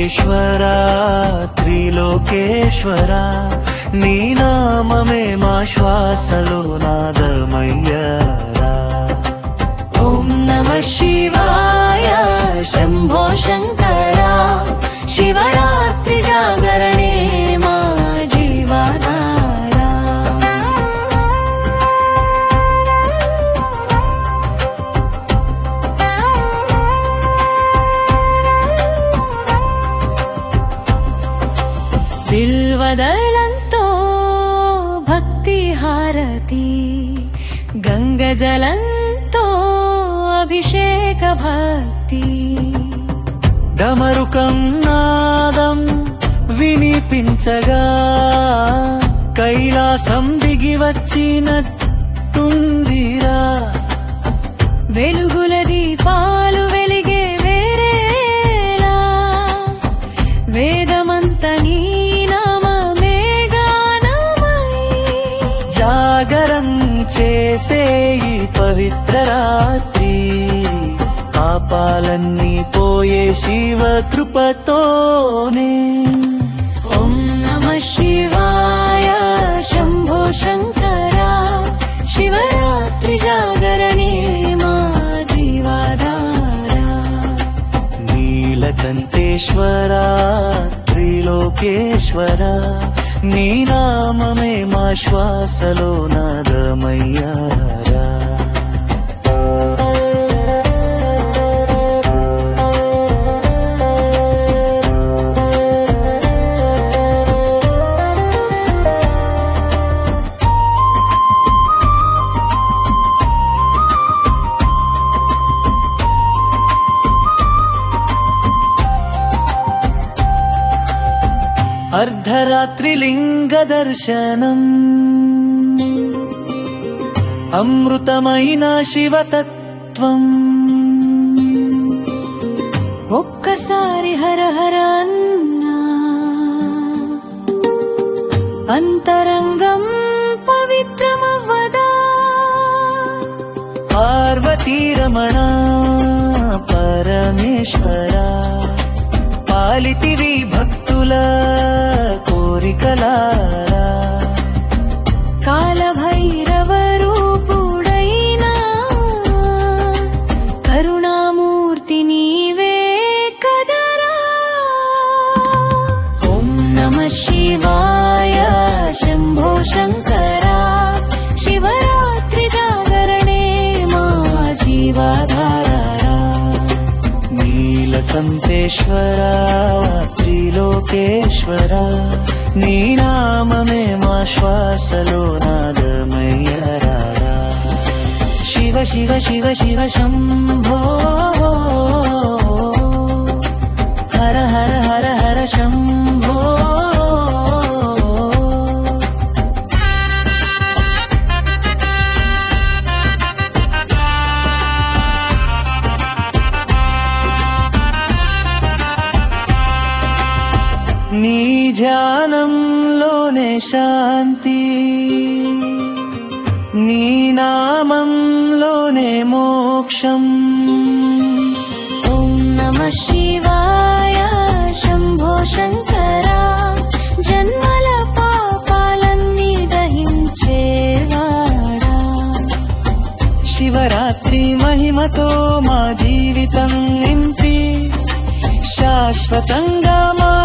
మహేశ్వర త్రిలోకేశ్వర నీ నామమే మా శ్వాసలో నాదమయ్యారా ఓం నమ శివాయ శంభో శంకరా శివరాత్రి జాగరణే మా జీవధారా బిల్వదళంతో భక్తి హారతి గంగ జలంతో అభిషేక భక్తి డమరుకం నాదం వినిపించగా కైలాసం దిగి వచ్చినట్టుందిరా వెలుగుల దీపాలు వెలిగే వేరేలా వేదమంత నీ నామమే గానమై జాగరం చేసే ఈ పవిత్ర రాత్రి పాపాలన్నీ పోయే శివ కృపతోనే ఓం నమ శివాయ శంభో శంకరా శివరాత్రి జాగరణే మా జీవధారా నీలకంఠేశ్వర త్రిలోకేశ్వర నీ నామమే మా శ్వాసలో నాదమయ్యారా అర్ధరాత్రి లింగ దర్శనం అమృతమైన శివతత్వం ఒక్కసారి హర హర అన్నా అంతరంగం పవిత్రమవ్వదా పార్వతీ రమణ పరమేశ్వర పాలితివి భక్తుల కోరికలారా కాలభైరవ రూపుడైనా కరుణామూర్తి నీవే కదరా ఓం నమ శివాయ శంభో శంకరా శివరాత్రి జాగరణే మా జీవధారా నీలకంఠేశ్వర త్రిలోకేశ్వర నీ నామమే మా శ్వాసలో నాదమయ్యరా శివ శివ శివ శివ శంభో హర హర హర హర శంభో నీ ధ్యానంలోనే శాంతి నీ నామంలోనే మోక్షం ఓం నమ శివాయ శంభో శంకరా జన్మల పాపాలన్నీ దహించేవాడా శివరాత్రి మహిమతో మా జీవితం నింపి శాశ్వతంగా మా